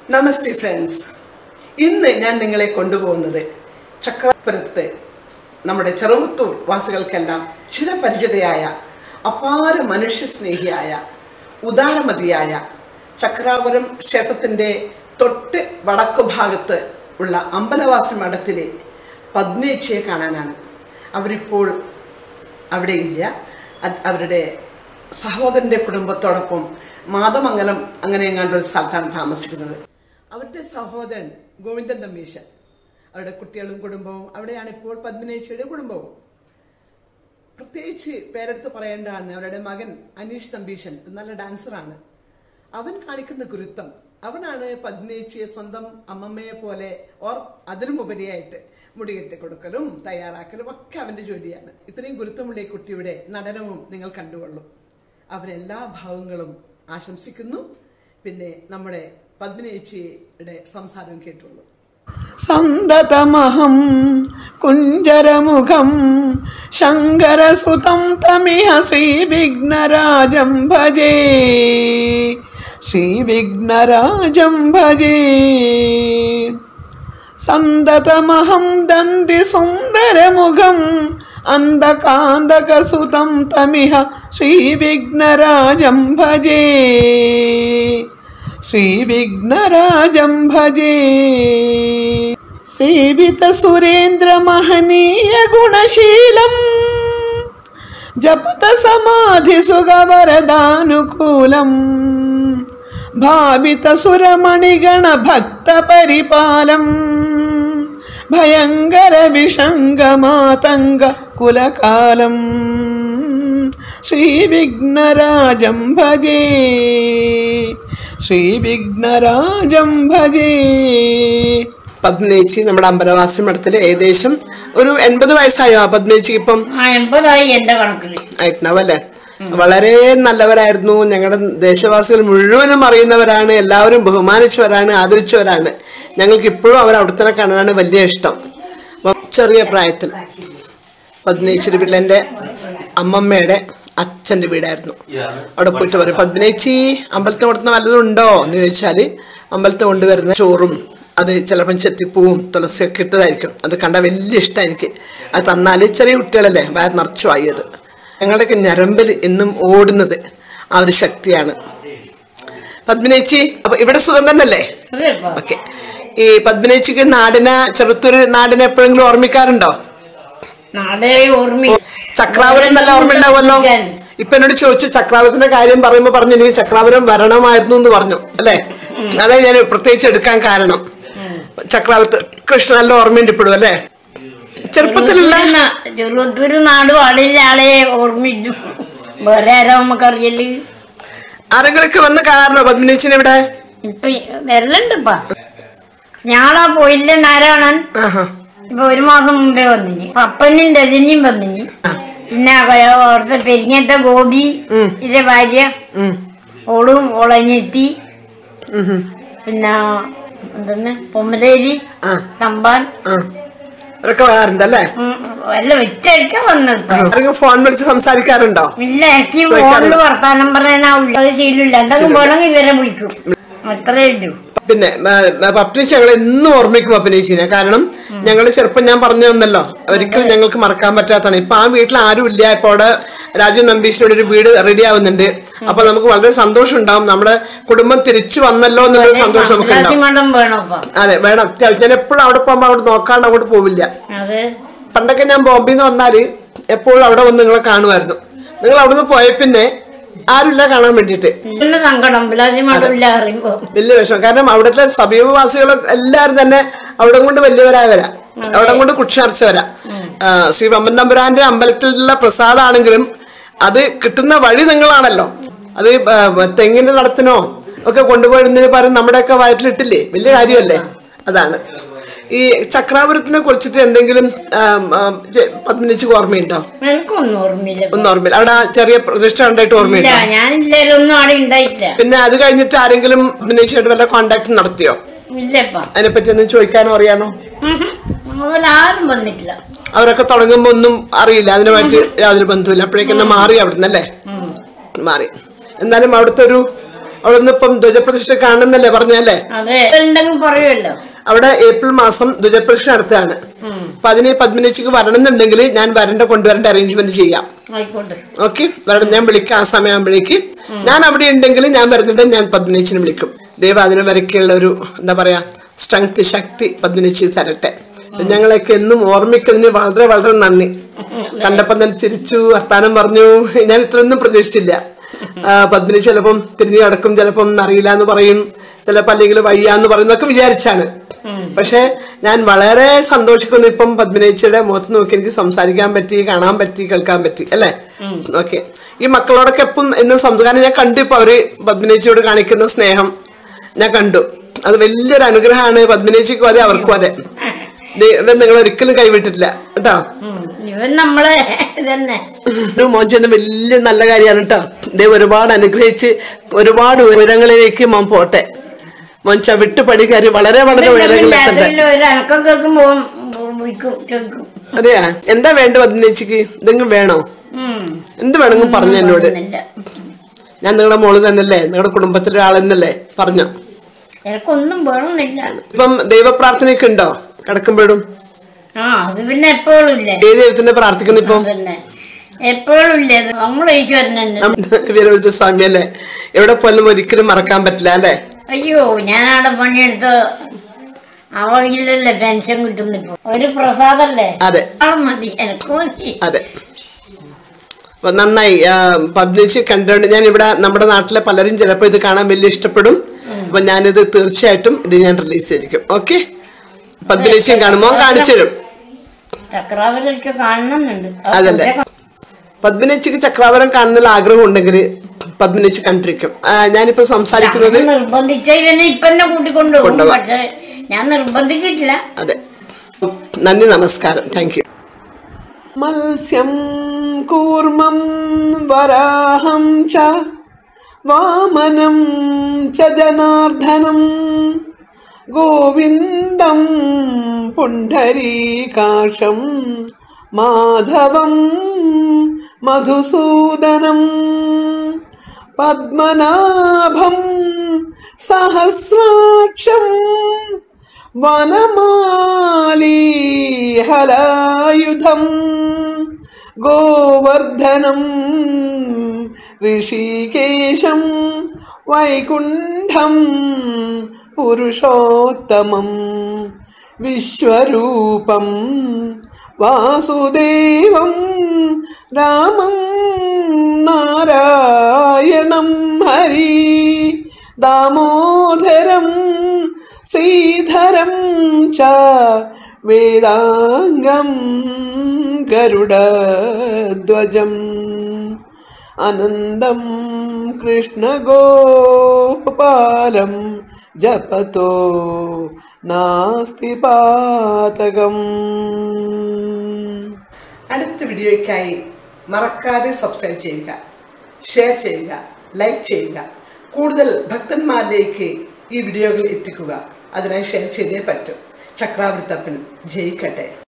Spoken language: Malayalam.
നമസ്തേ ഫ്രണ്ട്സ് ഇന്ന് ഞാൻ നിങ്ങളെ കൊണ്ടുപോകുന്നത് ചക്രപുരത്ത് നമ്മുടെ ചെറുമുത്തൂർ വാസികൾക്കെല്ലാം ചിരപരിചിതയായ അപാര മനുഷ്യസ്നേഹിയായ ഉദാരമതിയായ ചക്രാപുരം ക്ഷേത്രത്തിൻ്റെ തൊട്ട് വടക്കു ഭാഗത്ത് ഉള്ള അമ്പലവാസി മഠത്തിലെ പത്മേച്ചിയെ കാണാനാണ് അവരിപ്പോൾ അവിടെ ഇല്ല അത് അവരുടെ സഹോദരന്റെ കുടുംബത്തോടൊപ്പം മാതമംഗലം അങ്ങനെ എങ്ങാണ്ട് ഒരു സ്ഥലത്താണ് താമസിക്കുന്നത് അവരുടെ സഹോദരൻ ഗോവിന്ദൻ തമ്പീശൻ അവരുടെ കുട്ടികളും കുടുംബവും അവിടെയാണ് ഇപ്പോൾ പത്മനേച്ചിയുടെ കുടുംബവും പ്രത്യേകിച്ച് പേരെടുത്ത് പറയേണ്ടതാണ് അവരുടെ മകൻ അനീഷ് തമ്പീശൻ ഒരു നല്ല ഡാൻസറാണ് അവൻ കാണിക്കുന്ന ഗുരുത്വം അവനാണ് പത്മേച്ചിയെ സ്വന്തം അമ്മമ്മയെ പോലെ ഓർ അതിനുമുപരിയായിട്ട് മുടികെട്ടി കൊടുക്കലും തയ്യാറാക്കലും ഒക്കെ അവന്റെ ജോലിയാണ് ഇത്രയും ഗുരുത്വമുള്ള ഈ കുട്ടിയുടെ നടനവും നിങ്ങൾ കണ്ടുകൊള്ളും അവരെല്ലാ ഭാവങ്ങളും ആശംസിക്കുന്നു പിന്നെ നമ്മുടെ പത്മനേച്ചിയുടെ സംസാരം കേട്ടുള്ളൂ സന്തതമഹം കുഞ്ചരമുഖം ശങ്കരസുതം തമിഹ ശ്രീവിഘ്നരാജം ഭജേ ശ്രീവിഘ്നരാജം ഭജേ സന്തതമഹം ദന്തി സുന്ദരമുഖം അന്ധകാന്തകസുതം തമിഹ ശ്രീവിഘ്നരാജം ഭജേ ശ്രീവിഘ്നരാജം ഭജേ സേവിത സുരേന്ദ്ര മഹനീയ ഗുണശീലം ജപത സമാധി സുഖവരദാനുകൂലം ഭാവിത സുരമണിഗണ ഭക്ത പരിപാലം ഭയങ്കര വിഷംഗമാതംഗ കുലകാലം ശ്രീവിഘ്നരാജം ഭജേ ശ്രീവിഘ്നരാജം ഭജേ പത്മനേച്ചി നമ്മുടെ അമ്പലവാസി മഠത്തില് ഏകദേശം ഒരു എൺപത് വയസ്സായോ ആ പത്മനേച്ചിക്ക് ഇപ്പം ആ എൺപതായി എന്റെ കണക്കില് ആയിട്ടുണ്ടാവും അല്ലേ വളരെ നല്ലവരായിരുന്നു ഞങ്ങളുടെ ദേശവാസികൾ മുഴുവനും അറിയുന്നവരാണ് എല്ലാവരും ബഹുമാനിച്ചവരാണ് ആദരിച്ചവരാണ് ഞങ്ങൾക്ക് ഇപ്പോഴും അവർ അവിടെ തന്നെ കാണാനാണ് വലിയ ഇഷ്ടം അപ്പം ചെറിയ പ്രായത്തിൽ പത്മനേച്ചിയുടെ വീട്ടിൽ എൻ്റെ അമ്മമ്മയുടെ അച്ഛൻ്റെ വീടായിരുന്നു അവിടെ പോയിട്ട് പറയും പത്മനേച്ചി അമ്പലത്തിൽ കൊടുക്കുന്ന വല്ലതും ഉണ്ടോ എന്ന് ചോദിച്ചാൽ അമ്പലത്തിൽ കൊണ്ടുവരുന്ന ചോറും അത് ചിലപ്പം ചെത്തിപ്പൂവും തുളസിയൊക്കെ ഇട്ടതായിരിക്കും അത് കണ്ട വലിയ ഇഷ്ടം എനിക്ക് അത് തന്നാൽ ചെറിയ കുട്ടികളല്ലേ വയർ നിറച്ചു വായത് ഞങ്ങളുടെയൊക്കെ ഞരമ്പിൽ എന്നും ഓടുന്നത് ആ ഒരു ശക്തിയാണ് പത്മിനേച്ചി അപ്പൊ ഇവിടെ സുഖം തന്നെയല്ലേ അതെപ്പാ ഓക്കെ ഈ പത്മിനേച്ചിക്ക് നാടിനെ ചെറുത്തൂര് നാടിനെ എപ്പോഴെങ്കിലും ഓർമ്മിക്കാറുണ്ടോ നാളെ ഓർമ്മ ചക്രാപുരം നല്ല ഓർമ്മ ഉണ്ടാവുമല്ലോ ഇപ്പൊ എന്നോട് ചോദിച്ചു ചക്രാപുരത്തിന്റെ കാര്യം പറയുമ്പോ പറഞ്ഞു എനിക്ക് ചക്രാപുരം വരണമായിരുന്നു എന്ന് പറഞ്ഞു അല്ലേ അതെ ഞാൻ പ്രത്യേകിച്ച് എടുക്കാൻ കാരണം ചക്രാപുരത്ത് കൃഷ്ണ നല്ല ഓർമ്മയുണ്ട് ഇപ്പോഴും അല്ലേ ചെറുപ്പത്തിലുള്ള ചെറുപ്പത്തൂര് നാട് പാടില്ല ആളെ ഓർമ്മിച്ചു വേറെ ആരോ നമുക്കറിയല് ആരെങ്കിലൊക്കെ വന്ന് കാണാറുണ്ടോ പത്മിനേച്ചിനെ ഇവിടെ ഇപ്പൊ വരലുണ്ടിപ്പാ ഞാളാ പോയില്ല നാരായണൻ ആഹാ ഇപ്പൊ ഒരു മാസം മുമ്പേ വന്നിന് പപ്പനും രജനിയും വന്നിന് പിന്നെ അവ- അവിടുത്തെ പെരിങ്ങത്തെ ഗോപി ഇന്റെ ഭാര്യ ഉം. ഓളും ഓളഞ്ഞെത്തി ഉം ഉം. പിന്നെ എന്തെന്ന് പൊമ്മലേരി ആ തമ്പാൻ ആ അവരൊക്കെ വരാറുണ്ട് അല്ലേ ഉം, വല്ല വെച്ചടിക്കാൻ വന്നത് ആരെങ്കിലും ഫോൺ വിളിച്ച് സംസാരിക്കാറുണ്ടോ ഇല്ല എനിക്ക് ഫോണില് വർത്താനം പറയാനാ ഉള്ളത് ശീലമില്ല എന്തെങ്കിലും വേണമെങ്കിൽ ഇവരെ വിളിക്കും അത്രേ ഉള്ളൂ പിന്നെ പപ്നീസ് ഞങ്ങൾ എന്നും ഓർമ്മിക്കും പപ്നീസിനെ കാരണം ഞങ്ങൾ ചെറുപ്പം ഞാൻ പറഞ്ഞു തന്നല്ലോ ഒരിക്കലും ഞങ്ങൾക്ക് മറക്കാൻ പറ്റാത്തതാണ് ഇപ്പൊ ആ വീട്ടിൽ ആരും ഇല്ല ഇപ്പൊ അവിടെ രാജു നമ്പീശിനോട് ഒരു വീട് റെഡി ആവുന്നുണ്ട് അപ്പൊ നമുക്ക് വളരെ സന്തോഷം ഉണ്ടാവും നമ്മുടെ കുടുംബം തിരിച്ചു വന്നല്ലോ എന്നുള്ളൊരു സന്തോഷം നമുക്ക് ഉണ്ടാവും മണ്ഡം വേണോപ്പാ അതെ വേണം അത്യാവശ്യം ഞാൻ എപ്പോഴും അവിടെ പോകുമ്പോൾ അവിടെ നോക്കാണ്ട് അങ്ങോട്ട് പോവില്ല അത് പണ്ടൊക്കെ ഞാൻ ബോംബെയിൽ നിന്ന് വന്നാല് എപ്പോഴും അവിടെ വന്ന് നിങ്ങളെ കാണുമായിരുന്നു നിങ്ങൾ അവിടെ നിന്ന് പോയ പിന്നെ ആരുമില്ല കാണാൻ വേണ്ടിയിട്ട് പിന്നെ സങ്കടം ബിലാജി മഠമില്ല അറിയുമ്പോ വലിയ വിഷമം കാരണം അവിടുത്തെ സമീപവാസികൾ എല്ലാവരും തന്നെ അവിടെ കൊണ്ട് വലിയവരായവരാ അവിടെ കൊണ്ട് കുക്ഷാർച്ചവരാ ആ, ശ്രീ വമ്പൻ തമ്പുരാന്റെ അമ്പലത്തിലുള്ള പ്രസാദാണെങ്കിലും അത് കിട്ടുന്ന വഴി നിങ്ങളാണല്ലോ അത് ആ, തെങ്ങിന്റെ നടത്തിനോ ഒക്കെ കൊണ്ടുപോയിരുന്നതിന് പകരം നമ്മുടെയൊക്കെ വയറ്റിലിട്ടില്ലേ വലിയ കാര്യമല്ലേ അതാണ് ഈ ചക്രാപുരത്തിനെ കുറിച്ചിട്ട് എന്തെങ്കിലും പത്മിനിച്ച് ഓർമ്മയുണ്ടോ എനിക്കൊന്നും ഓർമ്മയില്ല ഒന്നും ഓർമ്മയില്ല അവിടെ ആ ചെറിയ പ്രതിഷ്ഠ ഉണ്ടായിട്ട് ഇല്ല ഓർമ്മയുണ്ടോ ഞാനില്ലൊന്നും അവിടെ ഉണ്ടായിട്ടില്ല പിന്നെ അത് കഴിഞ്ഞിട്ട് ആരെങ്കിലും പത്മിനിച്ചായിട്ട് വല്ല കോണ്ടാക്ട് നടത്തിയോ ഇല്ലപ്പാ അതിനെപ്പറ്റി ഒന്നും ചോദിക്കാനോ അറിയാനോ അവരാരും വന്നിട്ടില്ല അവരൊക്കെ തുടങ്ങുമ്പോ ഒന്നും അറിയില്ല അതിനുമായിട്ട് യാതൊരു ബന്ധവുമില്ല അപ്പോഴേക്കും തന്നെ മാറി അവിടുന്ന് അല്ലേ മാറി എന്നാലും അവിടുത്തെ ഒരു അവിടെ നിന്ന് ഇപ്പം ധ്വജപ്രതിഷ്ഠ കാണുന്നല്ലേ പറഞ്ഞല്ലേ അതെ ഉണ്ടെങ്കിൽ പറയുമല്ലോ അവിടെ ഏപ്രിൽ മാസം ധ്വജപ്രതിഷ്ഠ നടത്തുകയാണ് അപ്പൊ അതിന് പത്മിനിച്ചിക്ക് വരണമെന്നുണ്ടെങ്കിൽ ഞാൻ വരണ്ട കൊണ്ടുവരേണ്ട അറേഞ്ച്മെന്റ് ചെയ്യാം ആയിക്കോട്ടെ ഓക്കെ വരണം ഞാൻ വിളിക്കാം ആ സമയമാകുമ്പോഴേക്ക് ഞാൻ അവിടെ ഉണ്ടെങ്കിൽ ഞാൻ വരുന്നുണ്ട് ഞാൻ പത്മിനിച്ചിനെ വിളിക്കും ദൈവം അതിന് വരയ്ക്കുള്ള ഒരു എന്താ പറയാ സ്ട്രെങ്ത് ശക്തി പത്മിനിച്ചി തരട്ടെ ഞങ്ങളൊക്കെ എന്നും ഓർമ്മിക്കുന്നതിന് വളരെ വളരെ നന്ദി കണ്ടപ്പം തന്നെ ചിരിച്ചു വർത്താനം പറഞ്ഞു ഞാൻ ഇത്രയൊന്നും പ്രതീക്ഷിച്ചില്ല ആ, പത്മിനി ചിലപ്പം തിരിഞ്ഞു കിടക്കും ചിലപ്പം അറിയില്ല എന്ന് പറയും ചിലപ്പോൾ അല്ലെങ്കിൽ വയ്യാന്ന് പറയുന്നൊക്കെ വിചാരിച്ചാണ് പക്ഷെ ഞാൻ വളരെ സന്തോഷിക്കുന്നു ഇപ്പം പത്മിനേച്ചിയുടെ മുഖത്ത് നോക്കി എനിക്ക് സംസാരിക്കാൻ പറ്റി കാണാൻ പറ്റി കേൾക്കാൻ പറ്റി അല്ലേ ഓക്കെ ഈ മക്കളോടൊക്കെ എപ്പം എന്നും സംസ്കാരം ഞാൻ കണ്ടു ഇപ്പൊ അവര് പത്മിനേച്ചിയോട് കാണിക്കുന്ന സ്നേഹം ഞാൻ കണ്ടു അത് വലിയൊരു അനുഗ്രഹമാണ് പത്മിനേച്ചിക്കും അതെ അവർക്കും അതെ ദൈവം നിങ്ങൾ ഒരിക്കലും കൈവിട്ടിട്ടില്ല കേട്ടോ ഉം. ഇവൻ നമ്മളെ ഇതന്നെ ഒരു മോൻ ചെയ്യുന്ന വലിയ നല്ല കാര്യമാണ് കേട്ടോ ദൈവം ഒരുപാട് അനുഗ്രഹിച്ച് ഒരുപാട് ഉയരങ്ങളിലേക്ക് മോൻ പോട്ടെ മോൻ ചവിട്ട് പണി കയറി വളരെ വളരെ ഉയരങ്ങളിൽ എത്തട്ടെ രാത്രിയിൽ ഒരു അനക്കം കേൾക്കുമ്പോ വിളിക്കും കേൾക്കും അതെയാ എന്താ വേണ്ട പതിനേച്ചിക്ക് എന്തെങ്കിലും വേണോ ഉം. എന്ത് വേണമെങ്കിലും പറഞ്ഞു എന്നോട് ഒന്നുമില്ല. ഞാൻ നിങ്ങളുടെ മോള് തന്നെയല്ലേ നിങ്ങളുടെ കുടുംബത്തിലെ ആൾ തന്നെയല്ലേ പറഞ്ഞോ എനക്കൊന്നും വേണമെന്നില്ല ഇപ്പം ദൈവപ്രാർത്ഥനയൊക്കെ ഉണ്ടോ കിടക്കുമ്പോഴും ആ അത് പിന്നെ എപ്പോഴും ഇല്ലേ ഏത് ദൈവത്തിനെ പ്രാർത്ഥിക്കുന്നു ഇപ്പം അതന്നെ എപ്പോഴും ഇല്ലേ അത് നമ്മൾ ഈശ്വരൻ തന്നെ നമ്മുടെ വീരവിദ്യ സ്വാമി അല്ലേ എവിടെ പോലും ഒരിക്കലും മറക്കാൻ പറ്റില്ല അല്ലേ അയ്യോ ഞാൻ അവിടെ പണിയെടുത്ത് അവയിലല്ലേ പെൻഷൻ കിട്ടുന്നിപ്പോ ഒരു പ്രസാദല്ലേ അതെ ആള് മതി എനക്ക് മതി അതെ അപ്പൊ നന്നായി പബ്ലിഷ് കണ്ടുകൊണ്ട് ഞാൻ ഇവിടെ നമ്മുടെ നാട്ടിലെ പലരും ചിലപ്പോൾ ഇത് കാണാൻ വലിയ ഇഷ്ടപ്പെടും അപ്പൊ ഞാനിത് തീർച്ചയായിട്ടും ഇത് ഞാൻ റിലീസ് ചെയ്തിരിക്കും ഓക്കെ പബ്ലിഷും കാണുമോ കാണിച്ചു തരും ചക്രാവലൊക്കെ കാണണമെന്നുണ്ട് അത് അതല്ലേ കുറച്ചൊക്കെ പത്മിനച്ചിക്ക് ചക്രാവരം കാണുന്നതിൽ ആഗ്രഹം ഉണ്ടെങ്കിൽ പത്മിനച്ചി കണ്ടിരിക്കും ആ, ഞാനിപ്പോ സംസാരിക്കുന്നത് ഞാൻ നിർബന്ധിച്ച ഇവനെ ഇപ്പൊ എന്നെ കൂട്ടിക്കൊണ്ടുപോകും കൊണ്ടുപോവാം. പക്ഷെ ഞാൻ നിർബന്ധിച്ചിട്ടില്ല അതെ നന്ദി നമസ്കാരം താങ്ക് യു മത്സ്യം കൂർമ്മം വരാഹം ച വാമനം ച ജനാർദ്ദനം ഗോവിന്ദം പുണ്ഡരീകാശം മാധവം മധുസൂദനം പത്മനാഭം സഹസ്രാക്ഷം വനമാലീഹലായുധം ഗോവർദ്ധനം ഋഷികേശം വൈകുണ്ഠം പുരുഷോത്തമം വിശ്വരൂപം വാസുദേവം രാമം നാരായണം ഹരി ദാമോദരം ശ്രീധരം ച വേദാംഗം ഗരുഡധ്വജം അനന്തം കൃഷ്ണഗോപാലം ജപതോ നാസ്തി പാതകം അടുത്ത വീഡിയോയ്ക്കായി മറക്കാതെ സബ്സ്ക്രൈബ് ചെയ്യുക ഷെയർ ചെയ്യുക ലൈക്ക് ചെയ്യുക കൂടുതൽ ഭക്തന്മാരിലേക്ക് ഈ വീഡിയോകൾ എത്തിക്കുക അതിനായി ഷെയർ ചെയ്തേ പറ്റൂ ചക്രാവൃത്തപ്പൻ ജയിക്കട്ടെ